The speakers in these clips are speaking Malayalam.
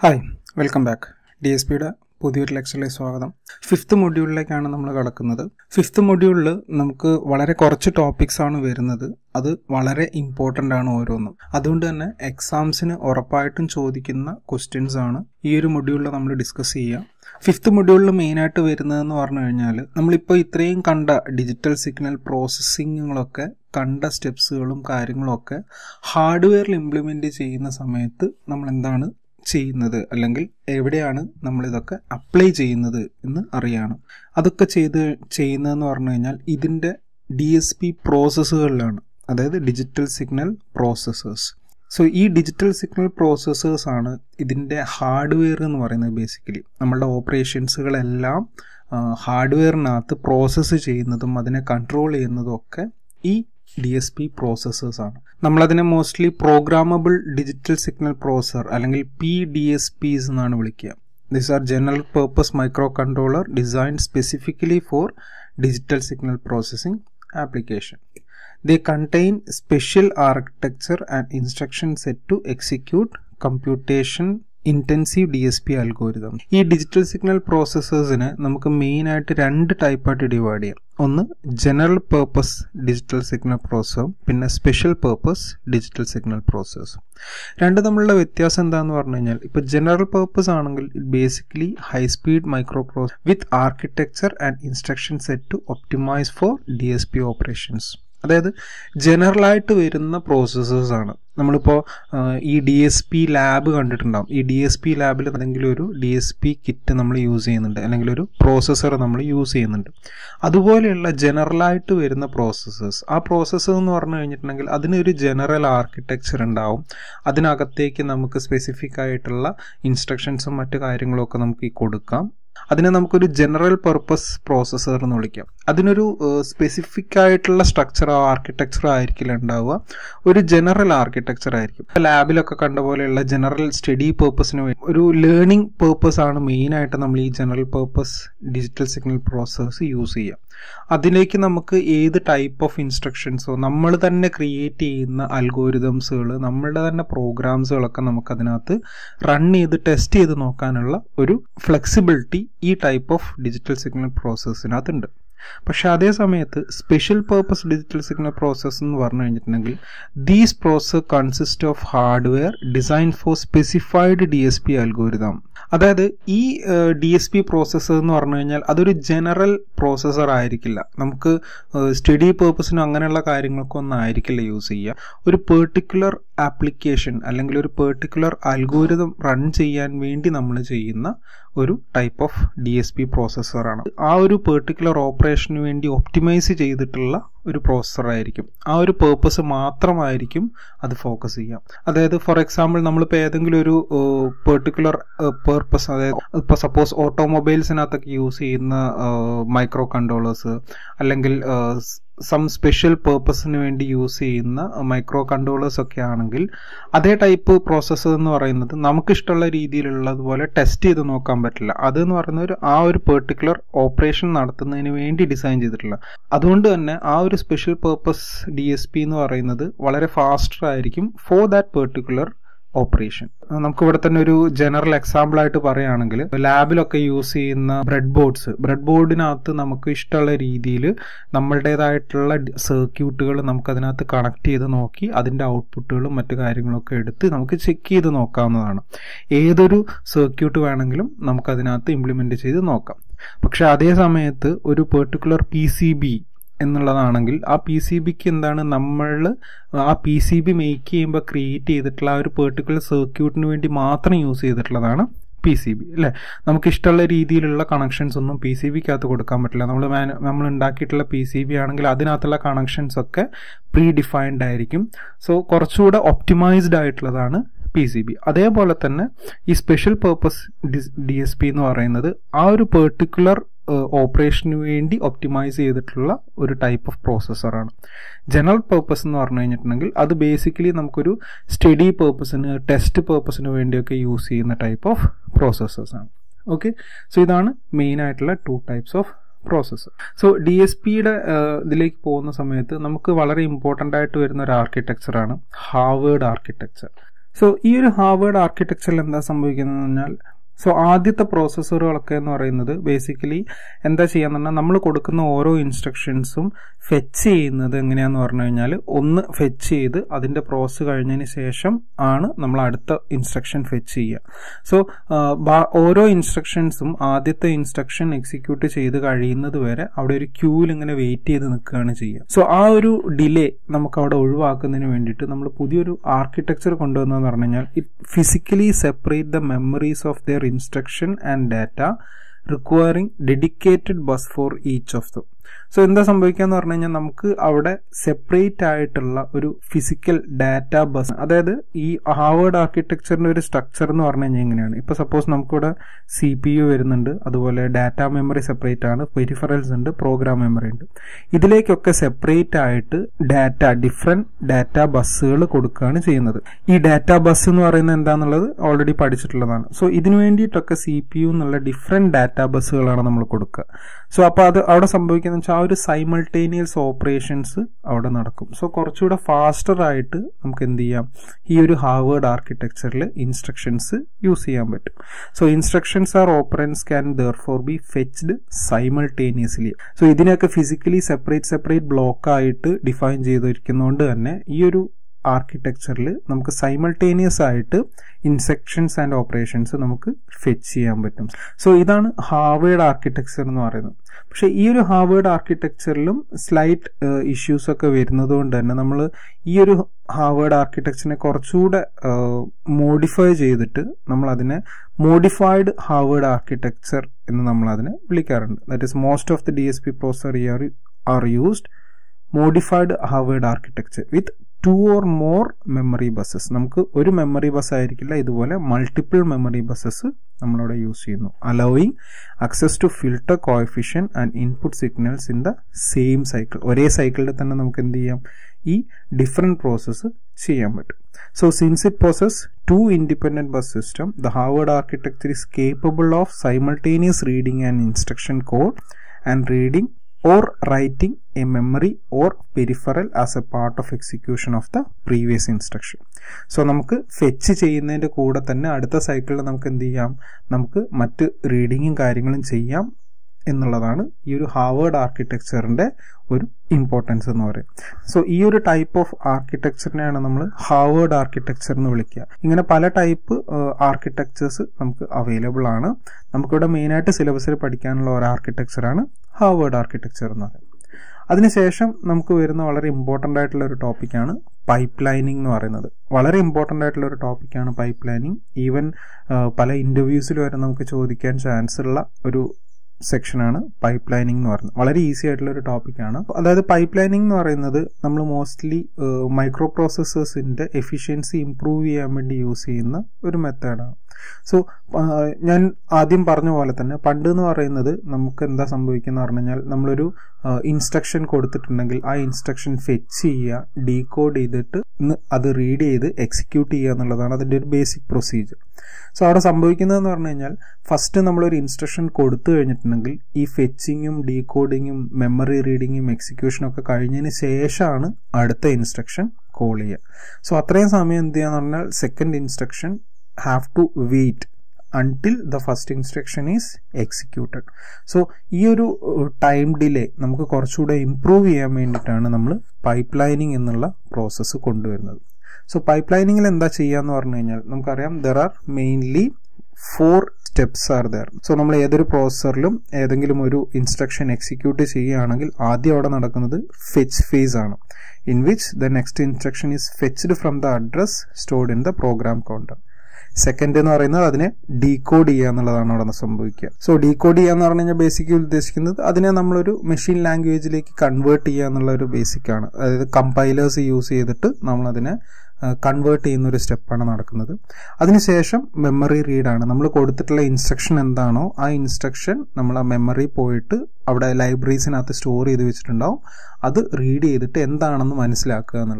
Hi welcome back D S പിയുടെ പുതിയൊരു ലെക്ചറിലേക്ക് സ്വാഗതം ഫിഫ്ത്ത് മൊഡ്യൂളിലേക്കാണ് നമ്മൾ കടക്കുന്നത് ഫിഫ്ത്ത് മൊഡ്യൂളിൽ നമുക്ക് വളരെ കുറച്ച് ടോപ്പിക്സ് ആണ് വരുന്നത് അത് വളരെ ഇമ്പോർട്ടൻ്റ് ആണ് ഓരോന്നും അതുകൊണ്ട് തന്നെ എക്സാംസിന് ഉറപ്പായിട്ടും ചോദിക്കുന്ന ക്വസ്റ്റ്യൻസ് ആണ് ഈ ഒരു മൊഡ്യൂളിൽ നമ്മൾ ഡിസ്കസ് ചെയ്യുക ഫിഫ്ത്ത് മൊഡ്യൂളിൽ മെയിനായിട്ട് വരുന്നതെന്ന് പറഞ്ഞു കഴിഞ്ഞാൽ നമ്മളിപ്പോൾ ഇത്രയും കണ്ട ഡിജിറ്റൽ സിഗ്നൽ പ്രോസസ്സിങ്ങുകളൊക്കെ കണ്ട സ്റ്റെപ്സുകളും കാര്യങ്ങളും ഒക്കെ ഹാർഡ്വെയറിൽ ഇംപ്ലിമെൻ്റ് ചെയ്യുന്ന സമയത്ത് നമ്മൾ എന്താണ് ചെയ്യുന്നത് അല്ലെങ്കിൽ എവിടെയാണ് നമ്മൾ ഇതൊക്കെ അപ്ലൈ ചെയ്യുന്നത് എന്ന് അറിയണം അതൊക്കെ ചെയ്ത് ചെയ്യുന്നതെന്ന് പറഞ്ഞു കഴിഞ്ഞാൽ ഇതിൻ്റെ ഡി എസ് പി പ്രോസസ്സുകളിലാണ് അതായത് ഡിജിറ്റൽ സിഗ്നൽ പ്രോസസ്സേഴ്സ് സോ ഈ ഡിജിറ്റൽ സിഗ്നൽ പ്രോസസ്സേഴ്സ് ആണ് ഇതിൻ്റെ ഹാർഡ്വെയർ എന്ന് പറയുന്നത് ബേസിക്കലി നമ്മളുടെ ഓപ്പറേഷൻസുകളെല്ലാം ഹാർഡ്വെയറിനകത്ത് പ്രോസസ്സ് ചെയ്യുന്നതും അതിനെ കൺട്രോൾ ചെയ്യുന്നതും ഒക്കെ ഈ ഡി എസ് പി പ്രോസസ്സേഴ്സ് ആണ് നമ്മളതിനെ mostly programmable digital signal processor അല്ലെങ്കിൽ പി ഡി എസ് പിസ് എന്നാണ് വിളിക്കുക this are general purpose micro controller design specifically for digital signal processing application they contain special architecture and instruction set to execute computation intensive D S P algorithm ഈ ഡിജിറ്റൽ സിഗ്നൽ പ്രോസസ്സേഴ്സിന് നമുക്ക് മെയിനായിട്ട് രണ്ട് ടൈപ്പായിട്ട് ഡിവൈഡ് ചെയ്യാം ഒന്ന് ജനറൽ പേർപ്പസ് ഡിജിറ്റൽ സിഗ്നൽ പ്രോസസ്സറും പിന്നെ സ്പെഷ്യൽ പേർപ്പസ് ഡിജിറ്റൽ സിഗ്നൽ പ്രോസസ്സും രണ്ട് തമ്മിലുള്ള വ്യത്യാസം എന്താണെന്ന് പറഞ്ഞു കഴിഞ്ഞാൽ ഇപ്പോൾ ജനറൽ പേർപ്പസ് ആണെങ്കിൽ basically high speed micro process with architecture and instruction set to optimize for D S P operations അതായത് ജനറലായിട്ട് വരുന്ന പ്രോസസ്സേഴ്സ് ആണ് നമ്മളിപ്പോൾ ഈ ഡി എസ് പി ലാബ് കണ്ടിട്ടുണ്ടാവും ഈ ഡി എസ് പി ലാബിൽ എന്തെങ്കിലും ഒരു ഡി എസ് പി കിറ്റ് നമ്മൾ യൂസ് ചെയ്യുന്നുണ്ട് അല്ലെങ്കിൽ ഒരു പ്രോസസ്സർ നമ്മൾ യൂസ് ചെയ്യുന്നുണ്ട് അതുപോലെയുള്ള ജനറലായിട്ട് വരുന്ന പ്രോസസ്സേഴ്സ് ആ പ്രോസസ്സർ എന്ന് പറഞ്ഞു കഴിഞ്ഞിട്ടുണ്ടെങ്കിൽ അതിനൊരു ജനറൽ ആർക്കിടെക്ചർ ഉണ്ടാവും അതിനകത്തേക്ക് നമുക്ക് സ്പെസിഫിക് ആയിട്ടുള്ള ഇൻസ്ട്രക്ഷൻസും മറ്റു കാര്യങ്ങളും ഒക്കെ നമുക്ക് ഈ കൊടുക്കാം അതിനെ നമുക്കൊരു ജനറൽ പർപ്പസ് പ്രോസസ്സർ എന്ന് വിളിക്കാം അതിനൊരു സ്പെസിഫിക് ആയിട്ടുള്ള സ്ട്രക്ചറോ ആർക്കിടെക്ചറോ ആയിരിക്കില്ല ഉണ്ടാവുക ഒരു ജനറൽ ആർക്കിടെക്ചർ ആയിരിക്കും ലാബിലൊക്കെ കണ്ട പോലെയുള്ള ജനറൽ സ്റ്റഡി പേർപ്പസിന് വേണ്ടി ഒരു ലേണിംഗ് പേർപ്പസ് ആണ് മെയിനായിട്ട് നമ്മൾ ഈ general purpose digital signal processors use ചെയ്യുക അതിലേക്ക് നമുക്ക് ഏത് ടൈപ്പ് ഓഫ് ഇൻസ്ട്രക്ഷൻസോ നമ്മൾ തന്നെ ക്രിയേറ്റ് ചെയ്യുന്ന അൽഗോരിതംസുകൾ നമ്മളുടെ തന്നെ പ്രോഗ്രാംസുകളൊക്കെ നമുക്ക് അതിനകത്ത് റൺ ചെയ്ത് ടെസ്റ്റ് ചെയ്ത് നോക്കാനുള്ള ഒരു ഫ്ലെക്സിബിലിറ്റി ഈ ടൈപ്പ് ഓഫ് ഡിജിറ്റൽ സിഗ്നൽ പ്രോസസ്സിനകത്തുണ്ട് പക്ഷെ അതേ സമയത്ത് special purpose digital signal process എന്ന് പറഞ്ഞു കഴിഞ്ഞിട്ടുണ്ടെങ്കിൽ these process consist of hardware design for specified D S P algorithm അതായത് ഈ ഡി എസ് പി പ്രോസസ്സർ എന്ന് പറഞ്ഞു കഴിഞ്ഞാൽ അതൊരു ജനറൽ പ്രോസസ്സർ ആയിരിക്കില്ല നമുക്ക് സ്റ്റഡി പേർപ്പസിനും അങ്ങനെയുള്ള കാര്യങ്ങൾക്കൊന്നും ആയിരിക്കില്ല യൂസ് ചെയ്യുക ഒരു പെർട്ടിക്കുലർ ആപ്ലിക്കേഷൻ അല്ലെങ്കിൽ ഒരു പെർട്ടിക്കുലർ അൽഗോരിതം റൺ ചെയ്യാൻ വേണ്ടി നമ്മൾ ചെയ്യുന്ന ഒരു type of D S P പ്രോസസ്സറാണ് ആ ഒരു പെർട്ടിക്കുലർ ഓപ്പറേഷന് വേണ്ടി ഒപ്റ്റിമൈസ് ചെയ്തിട്ടുള്ള ഒരു പ്രോസസ്സർ ആയിരിക്കും ആ ഒരു പേർപ്പസ് മാത്രമായിരിക്കും അത് ഫോക്കസ് ചെയ്യാം അതായത് ഫോർ എക്സാമ്പിൾ നമ്മളിപ്പോൾ ഏതെങ്കിലും ഒരു പെർട്ടിക്കുലർ പേർപ്പസ് അതായത് ഇപ്പോൾ സപ്പോസ് ഓട്ടോമൊബൈൽസിനകത്തൊക്കെ യൂസ് ചെയ്യുന്ന മൈക്രോ കൺട്രോളേഴ്സ് അല്ലെങ്കിൽ സം സ്പെഷ്യൽ പേർപ്പസിന് വേണ്ടി യൂസ് ചെയ്യുന്ന മൈക്രോ കൺട്രോളേഴ്സ് ഒക്കെ ആണെങ്കിൽ അതേ ടൈപ്പ് പ്രോസസ്സർ എന്ന് പറയുന്നത് നമുക്കിഷ്ടമുള്ള രീതിയിലുള്ളതുപോലെ ടെസ്റ്റ് ചെയ്ത് നോക്കാൻ പറ്റില്ല അതെന്ന് പറയുന്ന ഒരു ആ ഒരു പെർട്ടിക്കുലർ ഓപ്പറേഷൻ നടത്തുന്നതിന് വേണ്ടി ഡിസൈൻ ചെയ്തിട്ടുള്ള അതുകൊണ്ട് തന്നെ ആ ഒരു special purpose D S P എന്ന് പറയുന്നത് വളരെ ഫാസ്റ്റർ ആയിരിക്കും ഫോർ ദാറ്റ് പെർട്ടിക്കുലർ ഓപ്പറേഷൻ നമുക്ക് ഇവിടെ തന്നെ ഒരു ജനറൽ എക്സാമ്പിൾ ആയിട്ട് പറയുകയാണെങ്കിൽ ലാബിലൊക്കെ യൂസ് ചെയ്യുന്ന ബ്രെഡ് ബോർഡ്സ് ബ്രെഡ് ബോർഡിനകത്ത് നമുക്ക് ഇഷ്ടമുള്ള രീതിയിൽ നമ്മളുടേതായിട്ടുള്ള സർക്യൂട്ടുകൾ നമുക്ക് അതിനകത്ത് കണക്ട് ചെയ്ത് നോക്കി അതിൻ്റെ ഔട്ട്പുട്ടുകളും മറ്റു കാര്യങ്ങളൊക്കെ എടുത്ത് നമുക്ക് ചെക്ക് ചെയ്ത് നോക്കാവുന്നതാണ് ഏതൊരു സർക്യൂട്ട് വേണമെങ്കിലും നമുക്ക് അതിനകത്ത് ഇംപ്ലിമെന്റ് ചെയ്ത് നോക്കാം പക്ഷെ അതേ സമയത്ത് ഒരു പെർട്ടിക്കുലർ പി സി ബി എന്നുള്ളതാണെങ്കിൽ ആ പി സി ബിക്ക് എന്താണ് നമ്മൾ ആ പി സി ബി മേക്ക് ചെയ്യുമ്പോൾ ക്രിയേറ്റ് ചെയ്തിട്ടുള്ള ആ ഒരു പെർട്ടിക്കുലർ സർക്യൂട്ടിന് വേണ്ടി മാത്രം യൂസ് ചെയ്തിട്ടുള്ളതാണ് പി സി ബി അല്ലേ നമുക്ക് ഇഷ്ടമുള്ള രീതിയിലുള്ള കണക്ഷൻസ് ഒന്നും പി സി ബിക്കകത്ത് കൊടുക്കാൻ പറ്റില്ല നമ്മൾ നമ്മൾ ഉണ്ടാക്കിയിട്ടുള്ള പി സി ബി ആണെങ്കിൽ അതിനകത്തുള്ള കണക്ഷൻസ് ഒക്കെ പ്രീ ഡിഫൈൻഡ് ആയിരിക്കും സോ കുറച്ചുകൂടെ ഒപ്റ്റിമൈസ്ഡ് ആയിട്ടുള്ളതാണ് പി സി ബി അതേപോലെ തന്നെ ഈ special purpose D S P എന്ന് പറയുന്നത് ആ ഒരു പെർട്ടിക്കുലർ ഓപ്പറേഷന് വേണ്ടി ഒപ്റ്റിമൈസ് ചെയ്തിട്ടുള്ള ഒരു ടൈപ്പ് ഓഫ് പ്രോസസ്സറാണ് ജനറൽ പേർപ്പസ് എന്ന് പറഞ്ഞു കഴിഞ്ഞിട്ടുണ്ടെങ്കിൽ അത് ബേസിക്കലി നമുക്കൊരു സ്റ്റഡി പേർപ്പസിന് ടെസ്റ്റ് പേർപ്പസിന് വേണ്ടിയൊക്കെ യൂസ് ചെയ്യുന്ന ടൈപ്പ് ഓഫ് പ്രോസസ്സേഴ്സ് ആണ് ഓക്കെ സോ ഇതാണ് മെയിൻ ആയിട്ടുള്ള two types of processor so D S പിയുടെ ഇതിലേക്ക് പോകുന്ന സമയത്ത് നമുക്ക് വളരെ ഇമ്പോർട്ടൻ്റ് ആയിട്ട് വരുന്ന ഒരു ആർക്കിടെക്ചറാണ് ഹാവേഡ് ആർക്കിടെക്ചർ സോ ഈ ഒരു ഹാർവേഡ് ആർക്കിടെക്ചറിൽ എന്താ സംഭവിക്കുന്നത് പറഞ്ഞാൽ സോ ആദ്യത്തെ പ്രോസസ്സറുകളൊക്കെ എന്ന് പറയുന്നത് ബേസിക്കലി എന്താ ചെയ്യാന്ന് പറഞ്ഞാൽ നമ്മൾ കൊടുക്കുന്ന ഓരോ ഇൻസ്ട്രക്ഷൻസും ഫെച്ച് ചെയ്യുന്നത് എങ്ങനെയാന്ന് പറഞ്ഞു കഴിഞ്ഞാൽ ഒന്ന് ഫെച്ച് ചെയ്ത് അതിന്റെ പ്രോസസ് കഴിഞ്ഞതിന് ശേഷം ആണ് നമ്മൾ അടുത്ത ഇൻസ്ട്രക്ഷൻ ഫെച്ച് ചെയ്യുക സോ ഓരോ ഇൻസ്ട്രക്ഷൻസും ആദ്യത്തെ ഇൻസ്ട്രക്ഷൻ എക്സിക്യൂട്ട് ചെയ്ത് കഴിയുന്നത് വരെ അവിടെ ഒരു ക്യൂവിൽ ഇങ്ങനെ വെയിറ്റ് ചെയ്ത് നിൽക്കുകയാണ് ചെയ്യുക സോ ആ ഒരു ഡിലേ നമുക്ക് അവിടെ ഒഴിവാക്കുന്നതിന് വേണ്ടിയിട്ട് നമ്മൾ പുതിയൊരു ആർക്കിടെക്ചർ കൊണ്ടുവന്നതെന്ന് പറഞ്ഞു കഴിഞ്ഞാൽ it physically separate the memories of their instruction and data requiring dedicated bus for each of them so എന്താ സംഭവിക്കുക എന്ന് പറഞ്ഞു കഴിഞ്ഞാൽ നമുക്ക് അവിടെ സെപ്പറേറ്റ് ആയിട്ടുള്ള ഒരു ഫിസിക്കൽ ഡാറ്റ ബസ് അതായത് ഈ ഹാവേഡ് ആർക്കിടെക്ചറിന്റെ ഒരു സ്ട്രക്ചർ എന്ന് പറഞ്ഞു കഴിഞ്ഞാൽ എങ്ങനെയാണ് ഇപ്പൊ സപ്പോസ് നമുക്കിവിടെ സി പി യു വരുന്നുണ്ട് അതുപോലെ ഡാറ്റ മെമ്മറി സെപ്പറേറ്റ് ആണ് പെരിഫറൽസ് ഉണ്ട് പ്രോഗ്രാം മെമ്മറി ഉണ്ട് ഇതിലേക്കൊക്കെ സെപ്പറേറ്റ് ആയിട്ട് ഡാറ്റ ഡിഫറെന്റ് ഡാറ്റ ബസ്സുകൾ കൊടുക്കുകയാണ് ചെയ്യുന്നത് ഈ ഡാറ്റ ബസ് എന്ന് പറയുന്നത് എന്താണെന്നുള്ളത് ഓൾറെഡി പഠിച്ചിട്ടുള്ളതാണ് സോ ഇതിനു വേണ്ടിയിട്ടൊക്കെ സി പി യു എന്നുള്ള ഡിഫറെന്റ് ഡാറ്റ ബസ്സുകളാണ് നമ്മൾ കൊടുക്കുക സോ അപ്പോൾ അത് അവിടെ സംഭവിക്കുന്ന വെച്ചാൽ ആ ഒരു സൈമൾട്ടേനിയസ് ഓപ്പറേഷൻസ് അവിടെ നടക്കും സോ കുറച്ചുകൂടെ ഫാസ്റ്റർ ആയിട്ട് നമുക്ക് എന്ത് ചെയ്യാം ഈ ഒരു ഹാവേഡ് ആർക്കിടെക്ചറിൽ ഇൻസ്ട്രക്ഷൻസ് യൂസ് ചെയ്യാൻ പറ്റും so instructions are operands can therefore be fetched simultaneously so ഇതിനെയൊക്കെ ഫിസിക്കലി സെപ്പറേറ്റ് സെപ്പറേറ്റ് ബ്ലോക്ക് ആയിട്ട് ഡിഫൈൻ ചെയ്തിരിക്കുന്നതുകൊണ്ട് തന്നെ ഈ ഒരു ആർക്കിടെക്ചറിൽ നമുക്ക് സൈമൾട്ടേനിയസ് ആയിട്ട് ഇൻസെക്ഷൻസ് ആൻഡ് ഓപ്പറേഷൻസ് നമുക്ക് ഫെച്ച് ചെയ്യാൻ പറ്റും സോ ഇതാണ് ഹാവേഡ് ആർക്കിടെക്ചർ എന്ന് പറയുന്നത് പക്ഷെ ഈ ഒരു ഹാവേഡ് ആർക്കിടെക്ചറിലും സ്ലൈറ്റ് ഇഷ്യൂസ് ഒക്കെ വരുന്നത് കൊണ്ട് തന്നെ നമ്മൾ ഈ ഒരു ഹാവേഡ് ആർക്കിടെക്ചറിനെ കുറച്ചുകൂടെ മോഡിഫൈ ചെയ്തിട്ട് നമ്മൾ അതിനെ മോഡിഫൈഡ് ഹാവേഡ് ആർക്കിടെക്ചർ എന്ന് നമ്മൾ അതിനെ വിളിക്കാറുണ്ട് that is most of the D S P processor are used modified Harvard architecture with two or more memory buses നമുക്ക് ഒരു മെമ്മറി ബസ് ആയിരിക്കില്ല ഇതുപോലെ മൾട്ടിപ്പിൾ മെമ്മറി ബസ്സസ് നമ്മളവിടെ യൂസ് ചെയ്യുന്നു allowing access to filter coefficient and input signals in the same cycle ഒരേ സൈക്കിളിൽ തന്നെ നമുക്ക് എന്ത് ചെയ്യാം ഈ ഡിഫറെന്റ് പ്രോസസ്സ് ചെയ്യാൻ പറ്റും so since it process two independent bus system the Harvard architecture is capable of simultaneous reading and instruction code and reading or writing a memory or peripheral as a part of execution of the previous instruction. So നമുക്ക് ഫെച്ച് ചെയ്യുന്നതിൻ്റെ കൂടെ തന്നെ അടുത്ത സൈക്കിളിൽ നമുക്ക് എന്ത് ചെയ്യാം നമുക്ക് മറ്റ് റീഡിങ്ങും കാര്യങ്ങളും ചെയ്യാം എന്നുള്ളതാണ് ഈ ഒരു ഹാവേഡ് ആർക്കിടെക്ചറിന്റെ ഒരു ഇമ്പോർട്ടൻസ് എന്ന് പറയും സോ ഈ ഒരു ടൈപ്പ് ഓഫ് ആർക്കിടെക്ചറിനെയാണ് നമ്മൾ ഹാവേഡ് ആർക്കിടെക്ചർ എന്ന് വിളിക്കുക ഇങ്ങനെ പല ടൈപ്പ് ആർക്കിടെക്ചേഴ്സ് നമുക്ക് അവൈലബിൾ ആണ് നമുക്കിവിടെ മെയിനായിട്ട് സിലബസിൽ പഠിക്കാനുള്ള ഒരു ആർക്കിടെക്ചറാണ് ഹാവേഡ് ആർക്കിടെക്ചർ എന്ന് പറയുന്നത് അതിനുശേഷം നമുക്ക് വരുന്ന വളരെ ഇമ്പോർട്ടൻ്റ് ആയിട്ടുള്ള ഒരു ടോപ്പിക്കാണ് പൈപ്പ് ലൈനിങ് എന്ന് പറയുന്നത് വളരെ ഇമ്പോർട്ടൻ്റ് ആയിട്ടുള്ള ഒരു ടോപ്പിക്കാണ് പൈപ്പ് ലൈനിങ് ഈവൻ പല ഇൻ്റർവ്യൂസിൽ വരെ നമുക്ക് ചോദിക്കാൻ ചാൻസ് ഉള്ള ഒരു സെക്ഷനാണ് പൈപ്പ് ലൈനിങ് എന്ന് പറയുന്നത് വളരെ ഈസി ആയിട്ടുള്ള ഒരു ടോപ്പിക്കാണ് അതായത് പൈപ്പ് ലൈനിങ് എന്ന് പറയുന്നത് നമ്മൾ മോസ്റ്റ്ലി മൈക്രോ പ്രോസസ്സേഴ്സിന്റെ എഫിഷ്യൻസി ഇംപ്രൂവ് ചെയ്യാൻ വേണ്ടി യൂസ് ചെയ്യുന്ന ഒരു മെത്തേഡാണ് സോ ഞാൻ ആദ്യം പറഞ്ഞ പോലെ തന്നെ പണ്ട് എന്ന് പറയുന്നത് നമുക്ക് എന്താ സംഭവിക്കുന്ന പറഞ്ഞു കഴിഞ്ഞാൽ നമ്മളൊരു ഇൻസ്ട്രക്ഷൻ കൊടുത്തിട്ടുണ്ടെങ്കിൽ ആ ഇൻസ്ട്രക്ഷൻ ഫെച്ച് ചെയ്യുക ഡീകോഡ് ചെയ്തിട്ട് അത് റീഡ് ചെയ്ത് എക്സിക്യൂട്ട് ചെയ്യുക എന്നുള്ളതാണ് അതിൻ്റെ ഒരു ബേസിക് പ്രൊസീജിയർ സോ അവിടെ സംഭവിക്കുന്നതെന്ന് പറഞ്ഞു കഴിഞ്ഞാൽ ഫസ്റ്റ് നമ്മളൊരു ഇൻസ്ട്രക്ഷൻ കൊടുത്തു കഴിഞ്ഞിട്ടുണ്ടെങ്കിൽ ഈ ഫെച്ചിങ്ങും ഡീകോഡിങ്ങും മെമ്മറി റീഡിങ്ങും എക്സിക്യൂഷനും ഒക്കെ കഴിഞ്ഞതിന് ശേഷമാണ് അടുത്ത ഇൻസ്ട്രക്ഷൻ കോൾ ചെയ്യുക സോ അത്രയും സമയം എന്ത് ചെയ്യാന്ന് പറഞ്ഞാൽ second instruction have to wait until the first instruction is executed so ഈ ഒരു ടൈം ഡിലേ നമുക്ക് കുറച്ചുകൂടെ ഇംപ്രൂവ് ചെയ്യാൻ വേണ്ടിയിട്ടാണ് നമ്മൾ പൈപ്പ് ലൈനിങ് എന്നുള്ള പ്രോസസ്സ് കൊണ്ടുവരുന്നത് സോ പൈപ്പ് ലൈനിങ്ങിൽ എന്താ ചെയ്യാന്ന് പറഞ്ഞു കഴിഞ്ഞാൽ നമുക്കറിയാം there are mainly four steps are there so നമ്മൾ ഏതൊരു പ്രോസസ്സറിലും ഏതെങ്കിലും ഒരു ഇൻസ്ട്രക്ഷൻ എക്സിക്യൂട്ട് ചെയ്യുകയാണെങ്കിൽ ആദ്യം അവിടെ നടക്കുന്നത് ഫെച്ച് ഫേസ് ആണ് in which the next instruction is fetched from the address stored in the program counter second എന്ന് പറയുന്നത് അതിനെ ഡീകോഡ് ചെയ്യുക എന്നുള്ളതാണ് അവിടെ സംഭവിക്കുക സോ ഡീകോഡ് ചെയ്യുക എന്ന് പറഞ്ഞു കഴിഞ്ഞാൽ ബേസിക്കലി ഉദ്ദേശിക്കുന്നത് അതിനെ നമ്മളൊരു മെഷീൻ ലാംഗ്വേജിലേക്ക് കൺവേർട്ട് ചെയ്യുക എന്നുള്ള ഒരു ബേസിക് ആണ് അതായത് കമ്പൈലേഴ്സ് യൂസ് ചെയ്തിട്ട് നമ്മൾ അതിനെ കൺവേർട്ട് ചെയ്യുന്ന ഒരു സ്റ്റെപ്പാണ് നടക്കുന്നത് അതിനുശേഷം മെമ്മറി റീഡാണ് നമ്മൾ കൊടുത്തിട്ടുള്ള ഇൻസ്ട്രക്ഷൻ എന്താണോ ആ ഇൻസ്ട്രക്ഷൻ നമ്മൾ ആ മെമ്മറി പോയിട്ട് അവിടെ ലൈബ്രറീസിനകത്ത് സ്റ്റോർ ചെയ്ത് വെച്ചിട്ടുണ്ടാവും അത് റീഡ് ചെയ്തിട്ട് എന്താണെന്ന് മനസ്സിലാക്കുക എന്നുള്ളതാണ്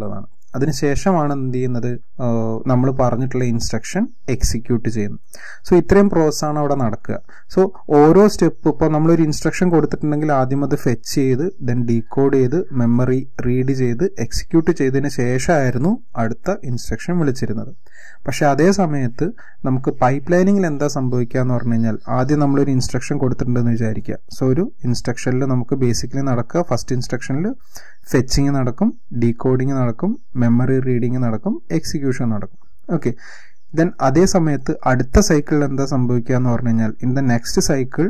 അതിനുശേഷമാണ് എന്ത് ചെയ്യുന്നത് നമ്മൾ പറഞ്ഞിട്ടുള്ള ഇൻസ്ട്രക്ഷൻ എക്സിക്യൂട്ട് ചെയ്യുന്നത് സോ ഇത്രയും പ്രോസസ്സാണ് അവിടെ നടക്കുക സോ ഓരോ സ്റ്റെപ്പ് ഇപ്പോൾ നമ്മളൊരു ഇൻസ്ട്രക്ഷൻ കൊടുത്തിട്ടുണ്ടെങ്കിൽ ആദ്യം അത് ഫെച്ച് ചെയ്ത് ദെൻ ഡീകോഡ് ചെയ്ത് മെമ്മറി റീഡ് ചെയ്ത് എക്സിക്യൂട്ട് ചെയ്തതിന് ശേഷമായിരുന്നു അടുത്ത ഇൻസ്ട്രക്ഷൻ വിളിച്ചിരുന്നത് പക്ഷെ അതേ സമയത്ത് നമുക്ക് പൈപ്പ് ലൈനിങ്ങിൽ എന്താ സംഭവിക്കുക എന്ന് പറഞ്ഞു കഴിഞ്ഞാൽ ആദ്യം നമ്മളൊരു ഇൻസ്ട്രക്ഷൻ കൊടുത്തിട്ടുണ്ടെന്ന് വിചാരിക്കുക സോ ഒരു ഇൻസ്ട്രക്ഷനിൽ നമുക്ക് ബേസിക്കലി നടക്കുക ഫസ്റ്റ് ഇൻസ്ട്രക്ഷനിൽ ഫെച്ചിങ് നടക്കും ഡീകോഡിങ് നടക്കും മെമ്മറി റീഡിങ് നടക്കും എക്സിക്യൂഷൻ നടക്കും ഓക്കെ ദെൻ അതേ സമയത്ത് അടുത്ത സൈക്കിളിൽ എന്താ സംഭവിക്കുക എന്ന് പറഞ്ഞു കഴിഞ്ഞാൽ ഇൻ ദ നെക്സ്റ്റ് സൈക്കിൾ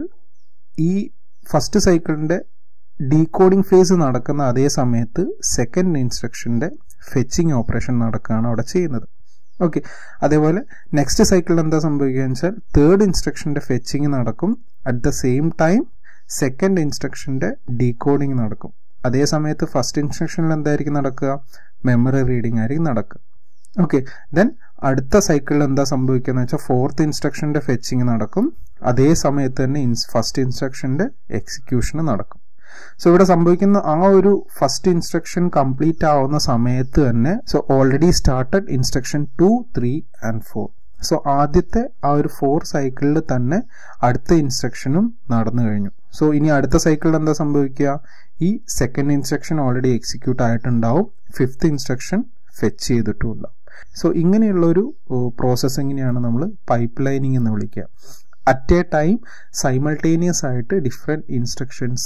ഈ ഫസ്റ്റ് സൈക്കിളിന്റെ ഡീകോഡിംഗ് ഫേസ് നടക്കുന്ന അതേ സമയത്ത് സെക്കൻഡ് ഇൻസ്ട്രക്ഷന്റെ ഫെച്ചിങ് ഓപ്പറേഷൻ നടക്കുകയാണ് അവിടെ ചെയ്യുന്നത് ഓക്കെ അതേപോലെ നെക്സ്റ്റ് സൈക്കിളിൽ എന്താ സംഭവിക്കുക വെച്ചാൽ തേർഡ് ഇൻസ്ട്രക്ഷന്റെ ഫെച്ചിങ് നടക്കും at the same time second ഇൻസ്ട്രക്ഷന്റെ ഡീകോഡിംഗ് നടക്കും അതേ സമയത്ത് ഫസ്റ്റ് ഇൻസ്ട്രക്ഷനിൽ എന്തായിരിക്കും നടക്കുക മെമ്മറി റീഡിംഗ് ആയിരിക്കും നടക്കുക ഓക്കെ ദെൻ അടുത്ത സൈക്കിളിൽ എന്താ സംഭവിക്കുക എന്ന് വെച്ചാൽ ഫോർത്ത് ഇൻസ്ട്രക്ഷന്റെ ഫെച്ചിങ് നടക്കും അതേ സമയത്ത് തന്നെ ഫസ്റ്റ് ഇൻസ്ട്രക്ഷന്റെ എക്സിക്യൂഷൻ നടക്കും സോ ഇവിടെ സംഭവിക്കുന്ന ആ ഒരു ഫസ്റ്റ് ഇൻസ്ട്രക്ഷൻ കംപ്ലീറ്റ് ആവുന്ന സമയത്ത് തന്നെ so already started instruction two three and four so ആദ്യത്തെ ആ ഒരു ഫോർ സൈക്കിളിൽ തന്നെ അടുത്ത ഇൻസ്ട്രക്ഷനും നടന്നു കഴിഞ്ഞു സോ ഇനി അടുത്ത സൈക്കിളിൽ എന്താ സംഭവിക്കുക ഈ സെക്കൻഡ് ഇൻസ്ട്രക്ഷൻ ഓൾറെഡി എക്സിക്യൂട്ട് ആയിട്ടുണ്ടാവും ഫിഫ്ത്ത് ഇൻസ്ട്രക്ഷൻ ഫെച്ച് ചെയ്തിട്ടും ഉണ്ടാവും സോ ഇങ്ങനെയുള്ള ഒരു പ്രോസസ്സിങ്ങിനെയാണ് നമ്മൾ പൈപ്പ് ലൈനിങ് എന്ന് വിളിക്കുക അറ്റ് എ ടൈം സൈമൾട്ടേനിയസ് ആയിട്ട് ഡിഫറെൻറ്റ് ഇൻസ്ട്രക്ഷൻസ്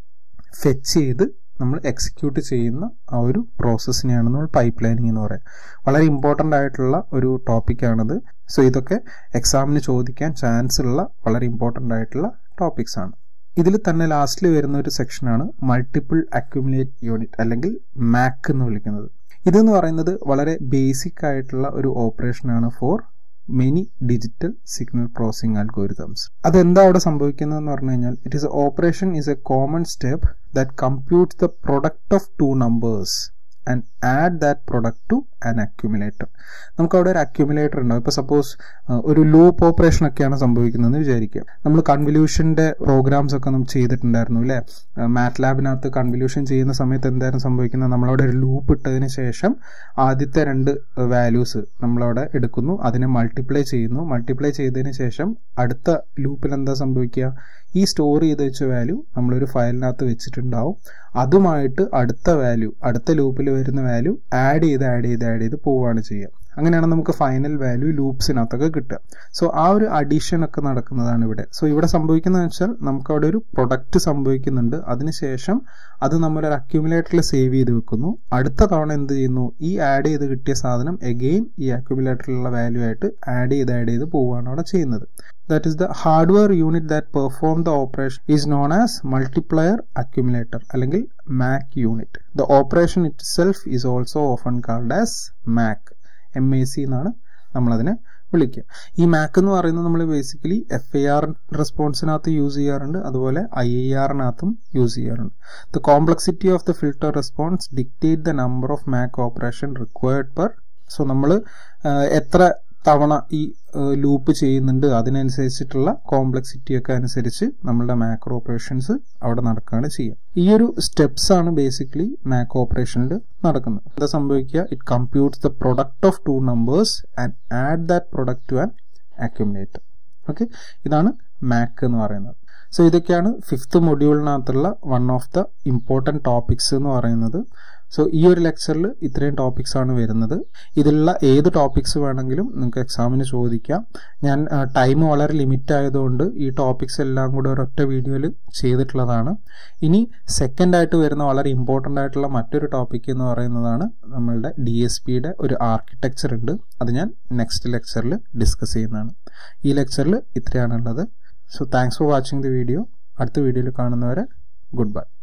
ഫെച്ച് ചെയ്ത് നമ്മൾ എക്സിക്യൂട്ട് ചെയ്യുന്ന ആ ഒരു പ്രോസസ്സിനെയാണ് നമ്മൾ പൈപ്പ് ലൈനിങ് എന്ന് പറയുക വളരെ ഇമ്പോർട്ടൻ്റ് ആയിട്ടുള്ള ഒരു ടോപ്പിക്കാണിത് സോ ഇതൊക്കെ എക്സാമിന് ചോദിക്കാൻ ചാൻസ് ഉള്ള വളരെ ഇമ്പോർട്ടൻ്റ് ആയിട്ടുള്ള ടോപ്പിക്സ് ആണ് ഇതിൽ തന്നെ ലാസ്റ്റിൽ വരുന്ന ഒരു സെക്ഷനാണ് മൾട്ടിപ്പിൾ അക്യുമുലേറ്റ് യൂണിറ്റ് അല്ലെങ്കിൽ മാക്ക് എന്ന് വിളിക്കുന്നത് ഇതെന്ന് പറയുന്നത് വളരെ ബേസിക് ആയിട്ടുള്ള ഒരു ഓപ്പറേഷനാണ് for many digital signal processing algorithms അതെന്താ അവിടെ സംഭവിക്കുന്നതെന്ന് പറഞ്ഞു കഴിഞ്ഞാൽ it is operation is a common step that computes the product of two numbers and add that product to an accumulator നമുക്ക് അവിടെ ഒരു അക്യുമുലേറ്റർ ഉണ്ടാവും ഇപ്പോൾ സപ്പോസ് ഒരു ലൂപ്പ് ഓപ്പറേഷൻ ഒക്കെയാണ് സംഭവിക്കുന്നതെന്ന് വിചാരിക്കുക നമ്മൾ കൺവല്യൂഷന്റെ പ്രോഗ്രാംസ് ഒക്കെ നമ്മൾ ചെയ്തിട്ടുണ്ടായിരുന്നു അല്ലേ മാറ്റ് ലാബിനകത്ത് കൺവല്യൂഷൻ ചെയ്യുന്ന സമയത്ത് എന്തായിരുന്നു സംഭവിക്കുന്നത് നമ്മളവിടെ ഒരു ലൂപ്പ് ഇട്ടതിന് ശേഷം ആദ്യത്തെ രണ്ട് വാല്യൂസ് നമ്മളവിടെ എടുക്കുന്നു അതിനെ മൾട്ടിപ്ലൈ ചെയ്യുന്നു മൾട്ടിപ്ലൈ ചെയ്തതിന് ശേഷം അടുത്ത ലൂപ്പിൽ എന്താ സംഭവിക്കുക ഈ സ്റ്റോർ ചെയ്ത് വെച്ച വാല്യൂ നമ്മളൊരു ഫയലിനകത്ത് വെച്ചിട്ടുണ്ടാവും അതുമായിട്ട് അടുത്ത വാല്യൂ അടുത്ത ലൂപ്പിൽ വരുന്ന വാല്യൂ ആഡ് ചെയ്ത് ആഡ് ചെയ്ത് ആഡ് ചെയ്ത് പോവുകയാണ് ചെയ്യുക അങ്ങനെയാണ് നമുക്ക് ഫൈനൽ വാല്യൂ ലൂപ്സിനകത്തൊക്കെ കിട്ടുക സോ ആ ഒരു അഡീഷൻ ഒക്കെ നടക്കുന്നതാണ് ഇവിടെ സോ ഇവിടെ സംഭവിക്കുന്നത് വെച്ചാൽ നമുക്ക് അവിടെ ഒരു പ്രൊഡക്റ്റ് സംഭവിക്കുന്നുണ്ട് അതിനുശേഷം അത് നമ്മൾ ഒരു അക്യുമുലേറ്ററിൽ സേവ് ചെയ്ത് വെക്കുന്നു അടുത്ത തവണ എന്ത് ചെയ്യുന്നു ഈ ആഡ് ചെയ്ത് കിട്ടിയ സാധനം എഗെയിൻ ഈ അക്യുമുലേറ്ററിലുള്ള വാല്യൂ ആയിട്ട് ആഡ് ചെയ്ത് ആഡ് ചെയ്ത് പോവുകയാണ് അവിടെ ചെയ്യുന്നത് that is the hardware unit that perform the operation is known as multiplier accumulator അല്ലെങ്കിൽ MAC unit the operation itself is also often called as MAC M A C എന്നാണ് നമ്മളതിനെ വിളിക്കുക ഈ മാക്ക് എന്ന് പറയുന്നത് നമ്മൾ ബേസിക്കലി എഫ് ഐ ആർ റെസ്പോൺസിനകത്ത് യൂസ് ചെയ്യാറുണ്ട് അതുപോലെ ഐ ഐ ആറിനകത്തും യൂസ് ചെയ്യാറുണ്ട് the complexity of the filter response dictate the number of MAC operation required per so നമ്മൾ എത്ര തവണ ഈ ലൂപ്പ് ചെയ്യുന്നുണ്ട് അതിനനുസരിച്ചിട്ടുള്ള കോംപ്ലക്സിറ്റി ഒക്കെ അനുസരിച്ച് നമ്മളുടെ മാക്രോ ഓപ്പറേഷൻസ് അവിടെ നടക്കുകയാണ് ചെയ്യുക ഈ ഒരു സ്റ്റെപ്സ് ആണ് ബേസിക്കലി മാക് ഓപ്പറേഷനിൽ നടക്കുന്നത് എന്താ സംഭവിക്കുക it computes the product of two numbers and add that product to an accumulator okay ഇതാണ് മാക് എന്ന് പറയുന്നത് സോ ഇതൊക്കെയാണ് ഫിഫ്ത്ത് മൊഡ്യൂളിനകത്തുള്ള one of the important topics എന്ന് പറയുന്നത് സോ ഈ ഒരു ലെക്ചറിൽ ഇത്രയും ടോപ്പിക്സ് ആണ് വരുന്നത് ഇതിലുള്ള ഏത് ടോപ്പിക്സ് വേണമെങ്കിലും നിങ്ങൾക്ക് എക്സാമിന് ചോദിക്കാം ഞാൻ ടൈം വളരെ ലിമിറ്റ് ആയതുകൊണ്ട് ഈ ടോപ്പിക്സ് എല്ലാം കൂടെ ഒരൊറ്റ വീഡിയോയിൽ ചെയ്തിട്ടുള്ളതാണ് ഇനി സെക്കൻഡ് ആയിട്ട് വരുന്ന വളരെ ഇമ്പോർട്ടൻ്റ് ആയിട്ടുള്ള മറ്റൊരു ടോപ്പിക് എന്ന് പറയുന്നതാണ് നമ്മളുടെ ഡി എസ് പിയുടെ ഒരു ആർക്കിടെക്ചർ ഉണ്ട് അത് ഞാൻ നെക്സ്റ്റ് ലെക്ചറിൽ ഡിസ്കസ് ചെയ്യുന്നതാണ് ഈ ലെക്ചറിൽ ഇത്രയാണുള്ളത് so thanks for watching the video അടുത്ത വീഡിയോയിൽ കാണുന്നവരെ ഗുഡ് ബൈ